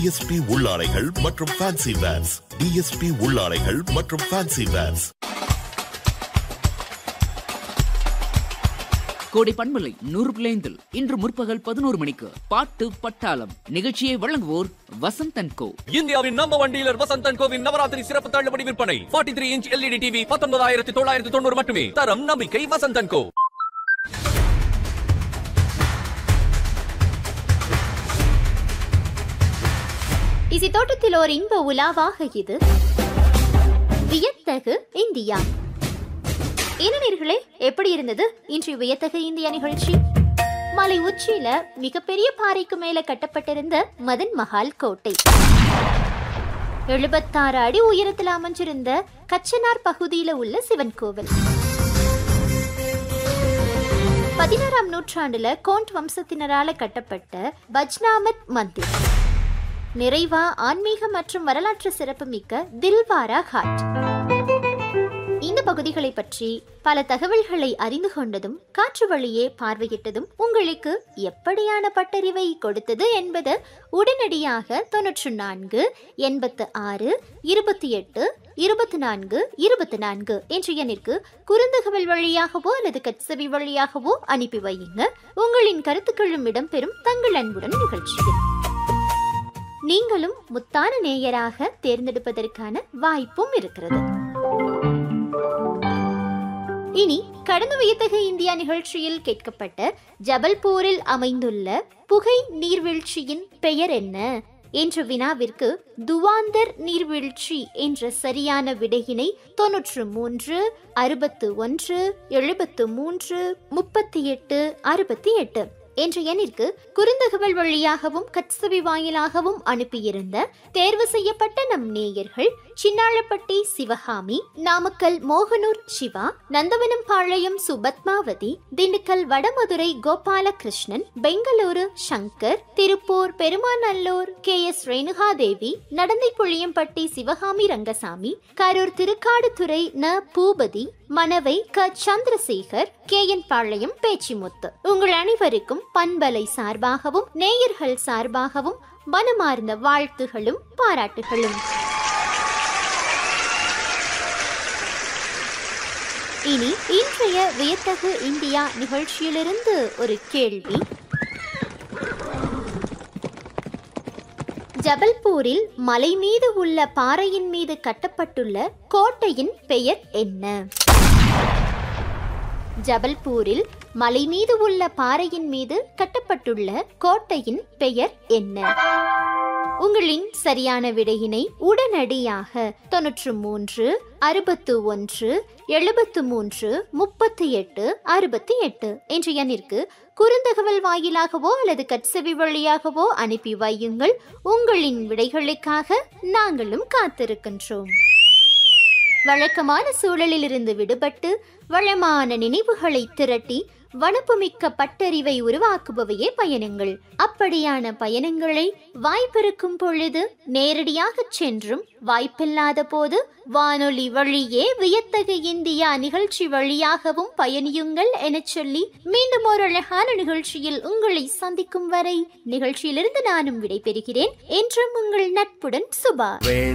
DSP உள்ளாடைகள் மற்றும் fancy verse DSP உள்ளாடைகள் மற்றும் fancy verse கோடை பண்பலை நூறு பிள்ளைந்தில் இன்று முற்பகல் பதினோரு மணிக்கு பாட்டு பட்டாளம் நிகழ்ச்சியை வழங்குவோர் வசந்தன் கோ இந்தியாவின் நம்பர் ஒன் டீலர் வசந்தன் கோவின் நவராத்திரி சிறப்பு தள்ளுபடி விற்பனை 43 த்ரீ இன்ச் எல்இடி டிவி பத்தொன்பதாயிரத்தி தொள்ளாயிரத்தி தொண்ணூறு மட்டுமே தரம் நம்பிக்கை வசந்தன் கோ இசை தோட்டத்தில் ஓர் இன்ப உலாவாக இது வியத்தகு இந்தியா இளைஞர்களே எப்படி இருந்தது இன்று வியத்தகு இந்தியா நிகழ்ச்சி மலை உச்சியில மிகப்பெரிய பாறைக்கு மேல கட்டப்பட்டிருந்த மதன் மஹால் கோட்டை எழுபத்தாறு அடி உயரத்தில் அமைஞ்சிருந்த கச்சனார் பகுதியில உள்ள சிவன் கோவில் பதினாறாம் நூற்றாண்டுல கோண்ட் வம்சத்தினரால கட்டப்பட்ட பஜ்னாமத் மந்திர் நிறைவா ஆன்மீக மற்றும் வரலாற்று சிறப்புமிக்க தில்வாரா காட் இந்த பகுதிகளை பற்றி பல தகவல்களை அறிந்து கொண்டதும் காற்று வழியே பார்வையிட்டதும் உங்களுக்கு எப்படியான பட்டறிவை கொடுத்தது என்பது உடனடியாக தொன்னூற்று நான்கு எண்பத்து ஆறு இருபத்தி எட்டு இருபத்தி நான்கு இருபத்தி நான்கு என்ற எண்ணிற்கு குறுந்தகவல் வழியாகவோ அல்லது கட்சவி வழியாகவோ அனுப்பி வையுங்க உங்களின் கருத்துக்களும் இடம்பெறும் தங்கள் அன்புடன் நிகழ்ச்சியில் நீங்களும் முத்தான நேயராக தேர்ந்தெடுப்பதற்கான வாய்ப்பும் இருக்கிறது இனி கடந்த வியத்தகு இந்தியா நிகழ்ச்சியில் கேட்கப்பட்ட ஜபல்பூரில் அமைந்துள்ள புகை நீர்வீழ்ச்சியின் பெயர் என்ன என்ற வினாவிற்கு துவாந்தர் நீர்வீழ்ச்சி என்ற சரியான விடையினை தொன்னூற்று மூன்று அறுபத்து ஒன்று எழுபத்து மூன்று முப்பத்தி எட்டு அறுபத்தி எட்டு என்ற எண்ணிற்கு குறுந்தகவல் வழியாகவும் கட்சவி வாயிலாகவும் அனுப்பியிருந்த தேர்வு செய்யப்பட்ட நம் நேயர்கள் சின்னாளப்பட்டி சிவகாமி நாமக்கல் மோகனூர் சிவா நந்தவனம் பாளையம் சுபத்மாவதி திண்டுக்கல் வடமதுரை கோபாலகிருஷ்ணன் பெங்களூரு சங்கர் திருப்பூர் பெருமாநல்லூர் கே எஸ் ரேணுகாதேவி நடந்தை புளியம்பட்டி சிவகாமி ரங்கசாமி கரூர் திருக்காடுதுறை ந பூபதி மணவை க சந்திரசேகர் கே என் பாளையம் பேச்சிமுத்து உங்கள் அனைவருக்கும் பண்பலை சார்பாகவும் நேயர்கள் சார்பாகவும் மனமார்ந்த வாழ்த்துகளும் பாராட்டுகளும் இனி இன்றைய வியத்தகு இந்தியா நிகழ்ச்சியிலிருந்து ஒரு கேள்வி ஜபல்பூரில் மலை மீது உள்ள பாறையின் மீது கட்டப்பட்டுள்ள கோட்டையின் பெயர் என்ன ஜபல்பூரில் மலை மீது உள்ள பாறையின் மீது கட்டப்பட்டுள்ள கோட்டையின் பெயர் என்ன உங்களின் சரியான விடையினை உடனடியாக தொன்னூற்று மூன்று அறுபத்து ஒன்று எழுபத்து மூன்று முப்பத்தி எட்டு அறுபத்தி எட்டு என்ற எண்ணிற்கு குறுந்தகவல் வாயிலாகவோ அல்லது கட்செவி வழியாகவோ அனுப்பி வையுங்கள் உங்களின் விடைகளுக்காக நாங்களும் காத்திருக்கின்றோம் வழக்கமான சூழலிலிருந்து விடுபட்டு வளமான நினைவுகளை திரட்டி வனப்புமிக்க பட்டறிவை உருவாக்குபவையே பயணங்கள் அப்படியான பயணங்களை வாய்ப்பிருக்கும் பொழுது நேரடியாக சென்றும் வாய்ப்பில்லாத போது வானொலி வழியே வியத்தகு இந்தியா நிகழ்ச்சி வழியாகவும் பயணியுங்கள் எனச் சொல்லி மீண்டும் ஒரு அழகான நிகழ்ச்சியில் உங்களை சந்திக்கும் வரை நிகழ்ச்சியிலிருந்து நானும் விடைபெறுகிறேன் என்றும் உங்கள் நட்புடன் சுபா